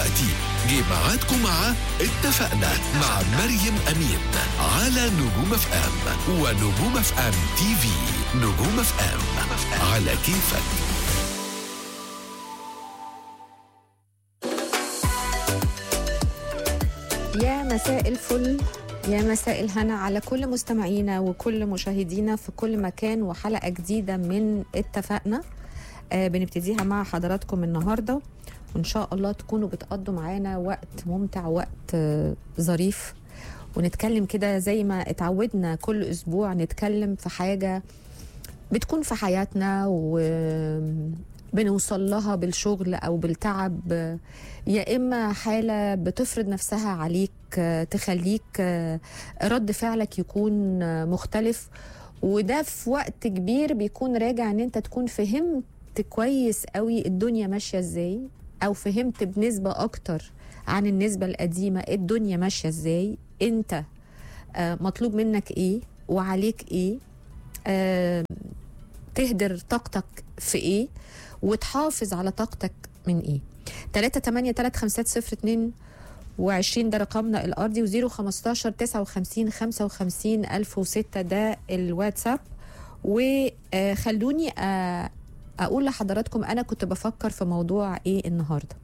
دلوقتي جه ميعادكم مع اتفقنا مع مريم أمين على نجوم اف ام ونجوم اف ام تي في نجوم اف ام على كيفك يا مساء الفل يا مساء الهنا على كل مستمعينا وكل مشاهدينا في كل مكان وحلقة جديدة من اتفقنا آه بنبتديها مع حضراتكم النهاردة وإن شاء الله تكونوا بتقضوا معانا وقت ممتع وقت آه ظريف ونتكلم كده زي ما اتعودنا كل أسبوع نتكلم في حاجة بتكون في حياتنا وبنوصل لها بالشغل أو بالتعب آه، يا إما حالة بتفرض نفسها عليك آه، تخليك آه، رد فعلك يكون آه، مختلف وده في وقت كبير بيكون راجع ان انت تكون فهمت كويس قوي الدنيا ماشية ازاي او فهمت بنسبة اكتر عن النسبة القديمة الدنيا ماشية ازاي انت آه، مطلوب منك ايه وعليك ايه آه، تهدر طاقتك في ايه وتحافظ على طاقتك من ايه 3 8 3 5 0 2 و20 ده رقمنا الارضي و0 15 59 55 1006 ده الواتساب وخلوني اقول لحضراتكم انا كنت بفكر في موضوع ايه النهارده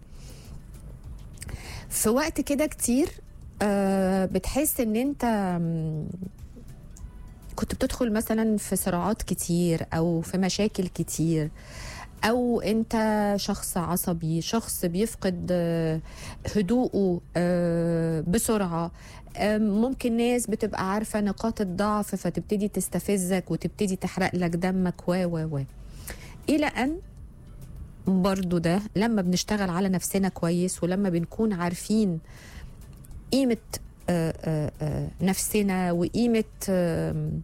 في وقت كده كتير آه، بتحس ان انت مم، كنت بتدخل مثلا في صراعات كتير او في مشاكل كتير او انت شخص عصبي شخص بيفقد آه، هدوءه آه، بسرعه آه، ممكن ناس بتبقى عارفه نقاط الضعف فتبتدي تستفزك وتبتدي تحرق لك دمك و و و الى ان برضو ده لما بنشتغل على نفسنا كويس ولما بنكون عارفين قيمه آه، آه، آه، نفسنا وقيمه آم،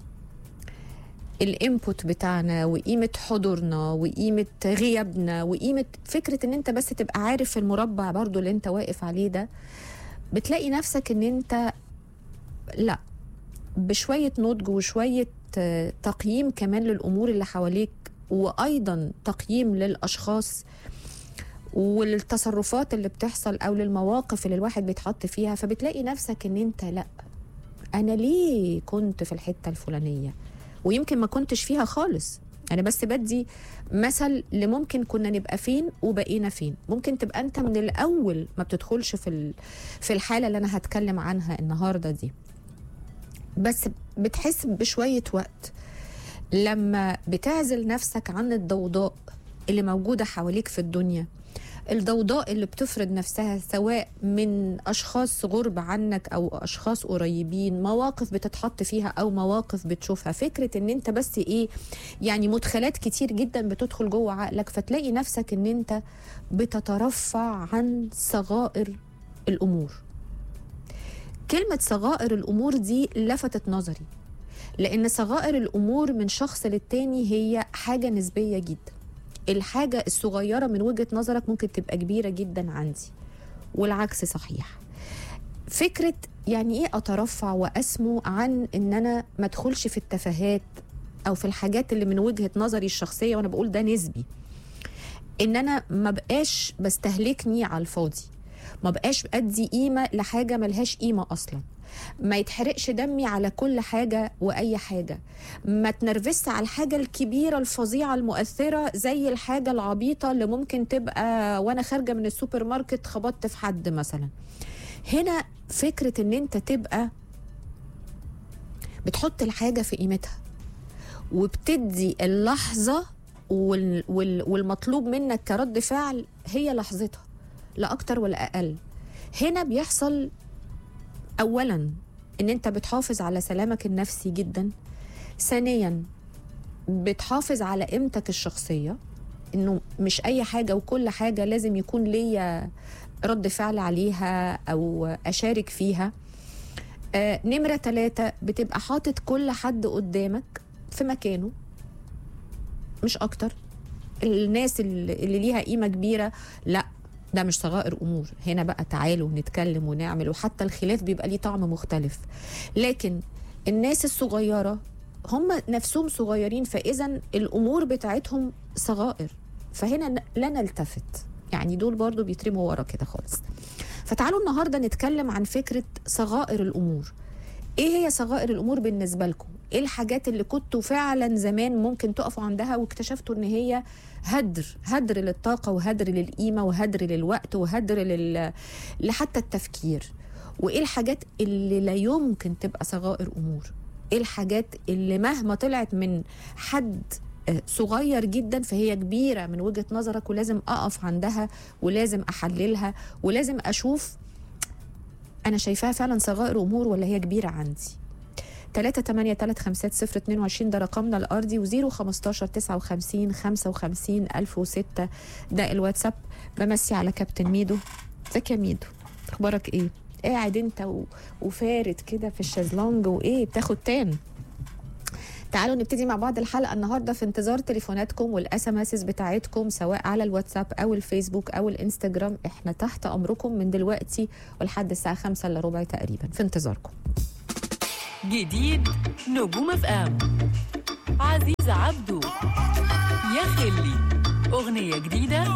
الانبوت بتاعنا وقيمه حضورنا وقيمه غيابنا وقيمه فكره ان انت بس تبقى عارف المربع برضو اللي انت واقف عليه ده بتلاقي نفسك ان انت لا بشويه نضج وشويه آه، تقييم كمان للامور اللي حواليك وايضا تقييم للاشخاص وللتصرفات اللي بتحصل او للمواقف اللي الواحد بيتحط فيها فبتلاقي نفسك ان انت لا انا ليه كنت في الحته الفلانيه ويمكن ما كنتش فيها خالص انا بس بدي مثل لممكن كنا نبقى فين وبقينا فين ممكن تبقى انت من الاول ما بتدخلش في ال- في الحاله اللي انا هتكلم عنها النهارده دي بس بتحس بشويه وقت لما بتعزل نفسك عن الضوضاء اللي موجوده حواليك في الدنيا الضوضاء اللي بتفرض نفسها سواء من اشخاص غرب عنك او اشخاص قريبين مواقف بتتحط فيها او مواقف بتشوفها فكره ان انت بس ايه يعني مدخلات كتير جدا بتدخل جوه عقلك فتلاقي نفسك ان انت بتترفع عن صغائر الامور كلمه صغائر الامور دي لفتت نظري لان صغائر الامور من شخص للتاني هي حاجه نسبيه جدا الحاجه الصغيره من وجهه نظرك ممكن تبقى كبيره جدا عندي والعكس صحيح فكره يعني ايه اترفع واسمو عن ان انا ما ادخلش في التفاهات او في الحاجات اللي من وجهه نظري الشخصيه وانا بقول ده نسبي ان انا ما بقاش بستهلكني على الفاضي ما بقاش ادي قيمه لحاجه ملهاش قيمه اصلا ما يتحرقش دمي على كل حاجه واي حاجه ما تنرفزش على الحاجه الكبيره الفظيعه المؤثره زي الحاجه العبيطه اللي ممكن تبقى وانا خارجه من السوبر ماركت خبطت في حد مثلا هنا فكره ان انت تبقى بتحط الحاجه في قيمتها وبتدي اللحظه وال وال والمطلوب منك كرد فعل هي لحظتها لا اكتر ولا اقل هنا بيحصل اولا ان انت بتحافظ على سلامك النفسي جدا ثانيا بتحافظ على قيمتك الشخصيه انه مش اي حاجه وكل حاجه لازم يكون ليا رد فعل عليها او اشارك فيها آه نمره ثلاثة بتبقى حاطط كل حد قدامك في مكانه مش اكتر الناس اللي اللي ليها قيمه كبيره لا ده مش صغائر امور هنا بقى تعالوا نتكلم ونعمل وحتى الخلاف بيبقى ليه طعم مختلف لكن الناس الصغيره هم نفسهم صغيرين فاذا الامور بتاعتهم صغائر فهنا لا نلتفت يعني دول برضو بيترموا ورا كده خالص فتعالوا النهارده نتكلم عن فكره صغائر الامور ايه هي صغائر الامور بالنسبه لكم ايه الحاجات اللي كنتوا فعلا زمان ممكن تقفوا عندها واكتشفتوا ان هي هدر هدر للطاقه وهدر للقيمه وهدر للوقت وهدر لل... لحتى التفكير وايه الحاجات اللي لا يمكن تبقى صغائر امور ايه الحاجات اللي مهما طلعت من حد آه، صغير جدا فهي كبيره من وجهه نظرك ولازم اقف عندها ولازم احللها ولازم اشوف انا شايفاها فعلا صغائر امور ولا هي كبيره عندي 3 8 3 5 0 22 ده رقمنا الارضي و0 15 59 55 1006 ده الواتساب بمسي على كابتن ميدو ازيك يا ميدو اخبارك ايه قاعد انت و... وفارد كده في الشازلونج وايه بتاخد تان تعالوا نبتدي مع بعض الحلقه النهارده في انتظار تليفوناتكم والاس ام اس بتاعتكم سواء على الواتساب او الفيسبوك او الانستجرام احنا تحت امركم من دلوقتي ولحد الساعه 5 الا ربع تقريبا في انتظاركم جديد نجوم اف ام عزيز عبده يا خلي أغنية جديدة